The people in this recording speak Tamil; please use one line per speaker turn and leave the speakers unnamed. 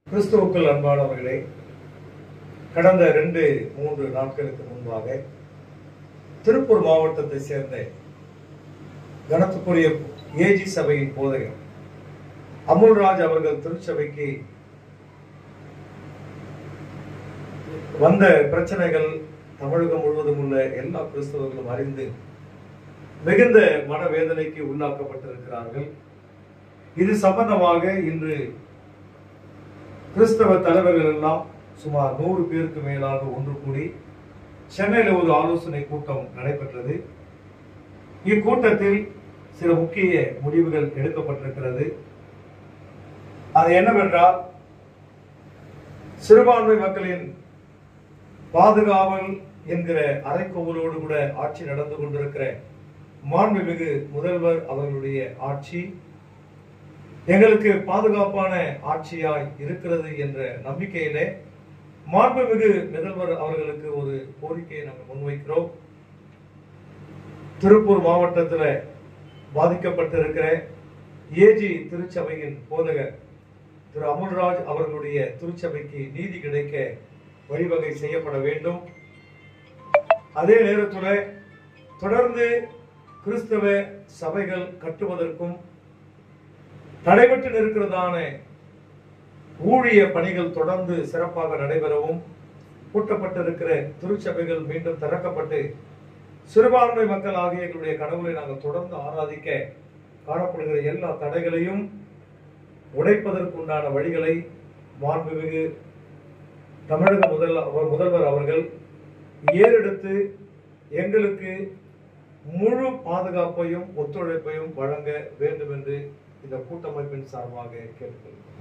கிறிஸ்துவுக்குள் அன்பானவர்களே கடந்த ரெண்டு மூன்று நாட்களுக்கு முன்பாக திருப்பூர் மாவட்டத்தை சேர்ந்த கனத்துக்குரிய ஏஜி சபையின் போதகர் அமுல்ராஜ் அவர்கள் திருச்சபைக்கு வந்த பிரச்சனைகள் தமிழகம் முழுவதும் உள்ள எல்லா கிறிஸ்தவர்களும் அறிந்து மிகுந்த மனவேதனைக்கு உள்ளாக்கப்பட்டிருக்கிறார்கள் இது சம்பந்தமாக இன்று கிறிஸ்தவ தலைவர்கள் எல்லாம் சுமார் நூறு பேருக்கு மேலாக ஒன்று கூடி சென்னையில் ஒரு ஆலோசனை கூட்டம் நடைபெற்றது இக்கூட்டத்தில் சில முக்கிய முடிவுகள் எடுக்கப்பட்டிருக்கிறது அது என்னவென்றால் சிறுபான்மை மக்களின் பாதுகாவல் என்கிற அறைக்கோவலோடு கூட ஆட்சி நடந்து கொண்டிருக்கிற மாண்புமிகு முதல்வர் அவர்களுடைய ஆட்சி எங்களுக்கு பாதுகாப்பான ஆட்சியாய் இருக்கிறது என்ற நம்பிக்கையிலே மாண்புமிகு முதல்வர் அவர்களுக்கு ஒரு கோரிக்கையை நாங்கள் முன்வைக்கிறோம் திருப்பூர் மாவட்டத்தில் பாதிக்கப்பட்டிருக்கிற ஏஜி திருச்சபையின் போதகர் திரு அமுல்ராஜ் அவர்களுடைய திருச்சபைக்கு நீதி கிடைக்க வழிவகை செய்யப்பட வேண்டும் அதே நேரத்தில் தொடர்ந்து கிறிஸ்தவ சபைகள் கட்டுவதற்கும் நடைபெற்று நிற்கிறதான ஊழிய பணிகள் தொடர்ந்து சிறப்பாக நடைபெறவும் பூட்டப்பட்டிருக்கிற திருச்சபைகள் மீண்டும் திறக்கப்பட்டு சிறுபான்மை மக்கள் ஆகிய எங்களுடைய கடவுளை நாங்கள் தொடர்ந்து ஆராதிக்க காணப்படுகிற எல்லா தடைகளையும் உடைப்பதற்குண்டான வழிகளை மாண்புமிகு தமிழக முதல் அவர் முதல்வர் அவர்கள் ஏறெடுத்து எங்களுக்கு முழு பாதுகாப்பையும் ஒத்துழைப்பையும் வழங்க வேண்டும் என்று இந்த கூட்டமைப்பின் சார்பாக கேட்டுக்கொள்கிறோம்